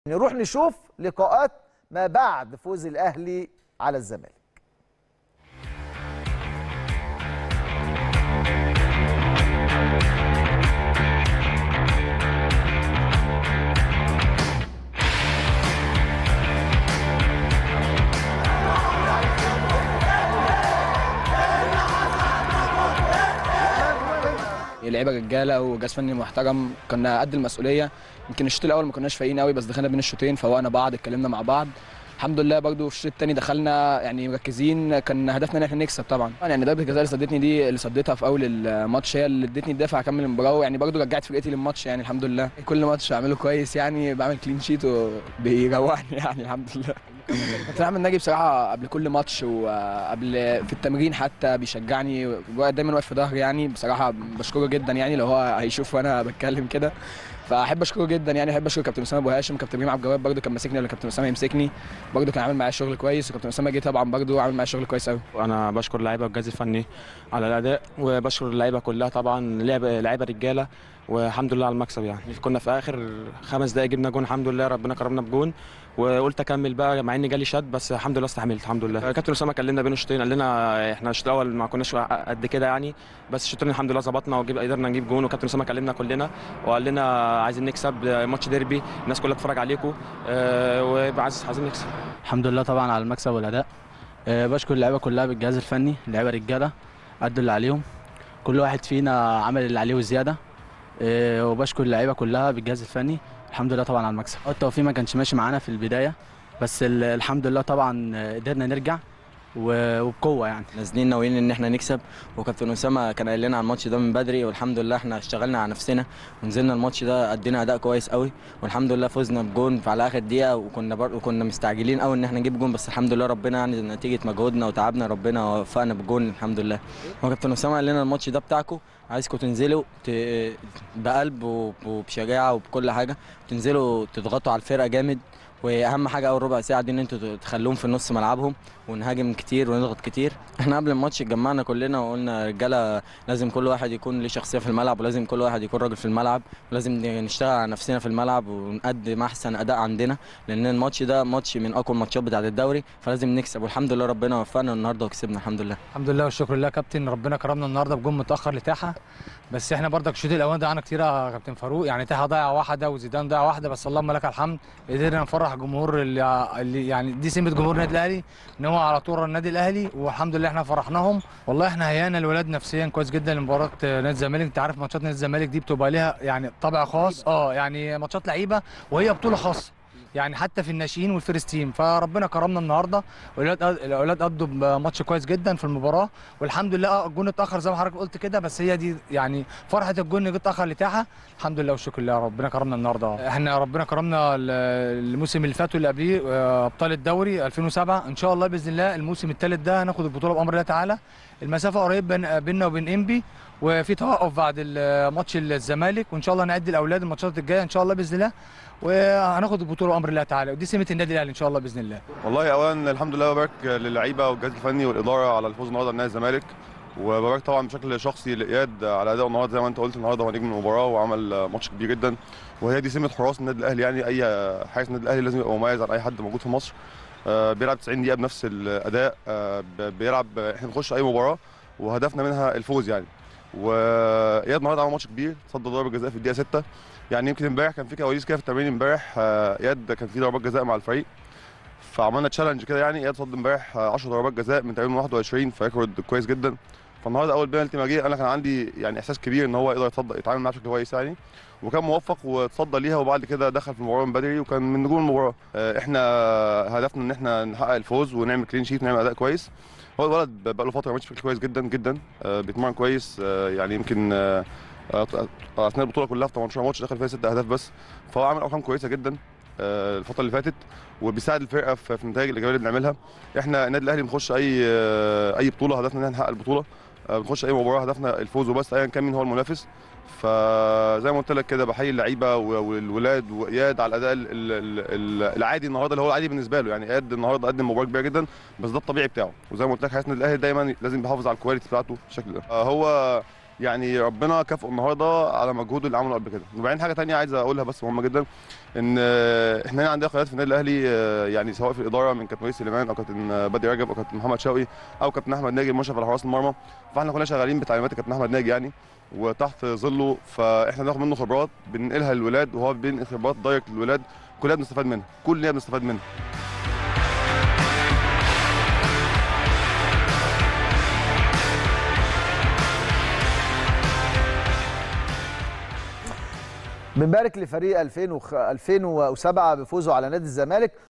نروح نشوف لقاءات ما بعد فوز الاهلي على الزمالك لعيبه رجاله وجهاز فني محترم كنا قد المسؤوليه يمكن الشوط الاول ما كناش فايقين قوي بس دخلنا بين الشوطين فوقنا بعض اتكلمنا مع بعض الحمد لله برضو في الشوط الثاني دخلنا يعني مركزين كان هدفنا ان احنا نكسب طبعا يعني ضربه الجزاء اللي صدتني دي اللي صديتها في اول الماتش هي اللي ادتني الدافع اكمل المباراه يعني برضو رجعت فرقتي للماتش يعني الحمد لله كل ماتش اعمله كويس يعني بعمل كلين شيت وبيروحني يعني الحمد لله كابتن احمد ناجي بصراحه قبل كل ماتش وقبل في التمرين حتى بيشجعني دايما واقف في ظهري يعني بصراحه بشكره جدا يعني لو هو هيشوف وانا بتكلم كده فاحب اشكره جدا يعني احب اشكر كابتن اسامه ابو هاشم كابتن ابراهيم عبد الجواد برده كان ماسكني ولا كابتن اسامه يمسكني برده كان عامل معايا شغل كويس وكابتن اسامه جه طبعا برده عامل معايا شغل كويس قوي انا بشكر اللعيبه والجهاز الفني على الاداء وبشكر اللعيبه كلها طبعا لعبه لعيبه رجاله والحمد لله على المكسب يعني كنا في اخر خمس دقائق جبنا جون الحمد لله ربنا كرمنا بجون وقلت اكمل بقى مع اني جالي شد بس الحمد لله استحملت الحمد لله كابتن اسامه كلمنا بين الشوطين قال لنا احنا الشوط الاول ما كناش قد كده يعني بس الشوطين الحمد لله ظبطنا وجيب قدرنا نجيب جون وكابتن اسامه كلمنا كلنا وقال لنا عايزين نكسب ماتش ديربي الناس كلها بتتفرج عليكم أه وعايز عايزين نكسب الحمد لله طبعا على المكسب والاداء أه بشكر اللعيبه كلها بالجهاز الفني اللعيبه رجاله ادوا اللي عليهم كل واحد فينا عمل اللي عليه وزياده أه وبشكر اللعيبه كلها بالجهاز الفني الحمد لله طبعا على المكسب التوفيق ما كانش ماشي معانا في البدايه بس الحمد لله طبعا قدرنا نرجع وبقوه يعني نازلين ناويين ان احنا نكسب وكابتن اسامه كان قايل لنا على الماتش ده من بدري والحمد لله احنا اشتغلنا على نفسنا ونزلنا الماتش ده ادينا اداء كويس قوي والحمد لله فزنا بجون على اخر دقيقه وكنا برضه كنا مستعجلين قوي ان احنا نجيب جون بس الحمد لله ربنا يعني نتيجه مجهودنا وتعبنا ربنا وفقنا بجون الحمد لله هو كابتن اسامه قال لنا الماتش ده بتاعكم عايزكم تنزلوا بقلب وبشجاعه وبكل حاجه تنزلوا تضغطوا على الفرقه جامد واهم حاجه اول ربع ساعه دي ان انتوا تخلوهم في نص ملعبهم ونهاجم كتير ونضغط كتير احنا قبل الماتش اتجمعنا كلنا وقلنا رجاله لازم كل واحد يكون ليه شخصيه في الملعب ولازم كل واحد يكون راجل في الملعب ولازم نشتغل على نفسنا في الملعب ونقدم احسن اداء عندنا لان الماتش ده ماتش من اقوى الماتشات بتاعه الدوري فلازم نكسب والحمد لله ربنا وفقنا النهارده وكسبنا الحمد لله الحمد لله والشكر لله كابتن ربنا كرمنا النهارده بجون متاخر لتاحه بس احنا برضك الشوط الاولاني ضيعنا كتير يا كابتن فاروق يعني تاحه ضيع واحده وزيدان ضيع واحده بس اللهم لك الحمد قدرنا نفرح الجمهور اللي, اللي يعني دي سمه جمهور النادي الاهلي ان هو على طول النادي الاهلي والحمد لله احنا فرحناهم والله احنا هيانا الولاد نفسيا كويس جدا لمباراه نادي الزمالك انت عارف ماتشات نادي الزمالك دي بتبقى ليها يعني طابع خاص اه يعني ماتشات لعيبه وهي بطوله خاصه يعني حتى في الناشئين والفيرست تيم فربنا كرمنا النهارده والاولاد الاولاد قضوا ماتش كويس جدا في المباراه والحمد لله الجون اتاخر زي ما حضرتك قلت كده بس هي دي يعني فرحه الجون جه اتاخر لتاحه الحمد لله والشكر لله ربنا كرمنا النهارده احنا ربنا كرمنا الموسم اللي فات واللي قبليه ابطال الدوري 2007 ان شاء الله باذن الله الموسم الثالث ده هناخد البطوله بامر الله تعالى المسافه قريب بيننا وبين انبي وفي توقف بعد ماتش الزمالك وان شاء الله نعد الاولاد الماتشات الجايه ان شاء الله باذن الله وهناخد البطوله بامر الله تعالى ودي سمه النادي الاهلي ان شاء الله باذن الله. والله اولا الحمد لله ببارك للعيبه والجهاز الفني والاداره على الفوز النهارده نادي الزمالك وببارك طبعا بشكل شخصي لاياد على اداء النهارده زي ما انت قلت النهارده هو نجم المباراه وعمل ماتش كبير جدا وهي دي سمه حراس النادي الاهلي يعني اي حارس النادي الاهلي لازم يبقى مميز عن اي حد موجود في مصر بيلعب 90 دقيقه بنفس الاداء بيلعب احنا بنخش اي مباراه وهدفنا منها الفوز يعني واياد النهارده عمل ماتش كبير صد ضربه جزاء في الدقيقه 6 يعني يمكن امبارح كان في كواليس كده في التمرين امبارح اياد كان في ضربات جزاء مع الفريق فعملنا تشالنج كده يعني اياد صد امبارح 10 ضربات جزاء من تقريبا 21 فريكورد كويس جدا فالنهارده اول بينالتي ما جه انا كان عندي يعني احساس كبير ان هو يقدر يتصدى يتعامل معاه بشكل كويس يعني وكان موفق وتصدى ليها وبعد كده دخل في المباراه من بدري وكان من نجوم المباراه احنا هدفنا ان احنا نحقق الفوز ونعمل كلين شيت ونعمل اداء كويس هو الولد بقى له فتره ماشي بشكل كويس جدا جدا بيتمرن كويس يعني يمكن اثناء البطوله كلها في 18 ماتش دخل فيها ست اهداف بس فهو عامل ارقام كويسه جدا الفتره اللي فاتت وبيساعد الفرقه في النتائج الايجابيه اللي بنعملها احنا النادي الاهلي بنخش اي اي بطوله هدفنا ان احنا نحقق البطوله بنخش اي مباراه هدفنا الفوز وبس ايا كان مين هو المنافس فزي ما قلت لك كده بحيي اللعيبه والولاد واياد على الاداء العادي النهارده اللي هو العادي بالنسبه له يعني اياد النهارده قدم مباراه كبيره جدا بس ده الطبيعي بتاعه وزي ما قلت لك حارس النادي الاهلي دايما لازم بيحافظ على الكواليتي بتاعته بالشكل ده هو يعني ربنا كافئه النهارده على مجهوده اللي عمله قبل كده وبعدين حاجه تانية عايز اقولها بس مهمه جدا ان آه، احنا هنا عندنا قيادات في النادي الاهلي آه، يعني سواء في الاداره من كابتن وليد سليمان او كابتن آه، بدري رجب او كابتن محمد شوقي او كابتن احمد ناجي المشرف على حراس المرمى فاحنا كلنا شغالين بتعليمات الكابتن احمد ناجي يعني وتحت ظله فاحنا بناخد منه خبرات بننقلها للولاد وهو بينقل خبرات دايركت للولاد كلنا بنستفاد منها كلنا بنستفاد منها بنبارك لفريق 2000 2007 بفوزه على نادي الزمالك